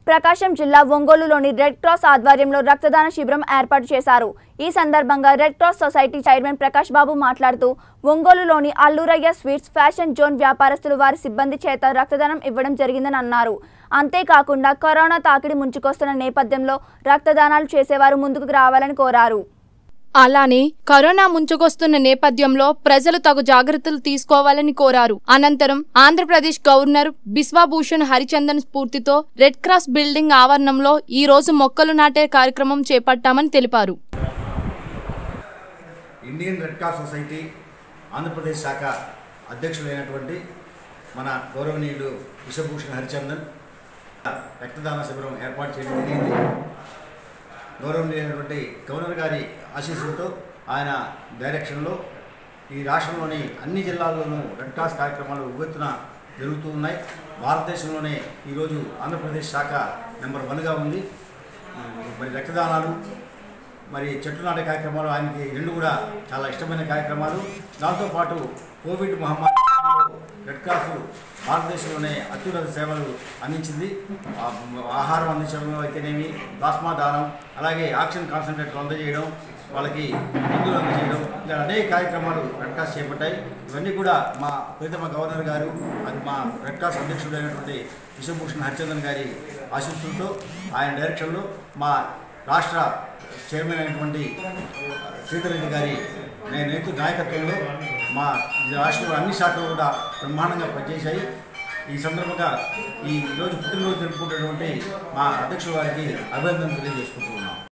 ప్రకాశం జిల్లా ఒంగోలులోని red cross ఆధ్వర్యంలో రక్తదాన శిబిరం ఏర్పాటు చేశారు ఈ సందర్భంగా red cross society chairman Prakash Babu మాట్లాడుతూ ఒంగోలులోని అల్లూరయ్య స్వీట్స్ ఫ్యాషన్ జోన్ వ్యాపారస్తులు వారి సిబ్బంది చేత రక్తదానం ఇవ్వడం జరిగిందని అన్నారు అంతేకాకుండా కరోనా తాకిడి ముంచుకొస్తున్న నేపథ్యంలో రక్తదానాలు చేసేవారు ముందుకు రావాలని కోరారు అలానే కరోనా ముంచుకొస్తున్న నేపథ్యంలో ప్రజలు తగు జాగ్రత్తలు తీసుకోవాలని కోరారు అనంతరం ఆంధ్రప్రదేశ్ గవర్నర్ బిశ్వాభూషణ్ హరిచందన్ స్ఫూర్తితో రెడ్ క్రాస్ బిల్డింగ్ ఆవరణంలో ఈ రోజు మొక్కలు నాటే కార్యక్రమం చేపట్టామని తెలిపారు Indian red cross society Andhra Pradesh శాఖ అధ్యక్షుడైనటువంటి మన గౌరవనీయులు విశ్వభూషణ్ హరిచందన్ రక్తదాన శిబిరం ఏర్పాటు చేయడం జరిగింది గౌరవనీయులైనటువంటి గవర్నర్ గారి ఆశీస్సులతో ఆయన డైరెక్షన్లో ఈ రాష్ట్రంలోని అన్ని జిల్లాల్లోనూ రెడ్ క్రాస్ కార్యక్రమాలు ఉవ్వెత్తున జరుగుతూ ఉన్నాయి భారతదేశంలోనే ఈరోజు ఆంధ్రప్రదేశ్ శాఖ నెంబర్ వన్గా ఉంది మరి రక్తదానాలు మరి చెట్లు నాటే కార్యక్రమాలు ఆయనకి రెండు కూడా చాలా ఇష్టమైన కార్యక్రమాలు దాంతోపాటు కోవిడ్ మహమ్మారిలో రెడ్ క్రాస్ భారతదేశంలోనే అత్యున్నత సేవలు అందించింది ఆ, ఆహారం అందించడంలో అయితేనేమి ప్లాస్మా దానం అలాగే ఆక్సిజన్ కాన్సన్ట్రేటర్ అందజేయడం వాళ్ళకి మందులు అందజేయడం ఇలా అనేక కార్యక్రమాలు రెడ్ క్రాస్ చేపట్టాయి ఇవన్నీ కూడా మా ప్రీతమ గవర్నర్ గారు అది మా రెడ్ క్రాస్ అధ్యక్షుడైనటువంటి విశ్వభూషణ్ హరిచందన్ గారి ఆశీస్సులతో ఆయన డైరెక్షన్లో మా రాష్ట్ర చైర్మన్ అయినటువంటి శ్రీధర్ రెడ్డి గారి నే- నేతృ నాయకత్వంలో మా రాష్ట్రంలో అన్ని శాఖలు కూడా బ్రహ్మాండంగా పనిచేశాయి ఈ సందర్భంగా ఈ రోజు పుట్టినరోజు జరుపుకుంటున్నటువంటి మా అధ్యక్షుల వారికి అభినందనలు తెలియజేసుకుంటూ ఉన్నాం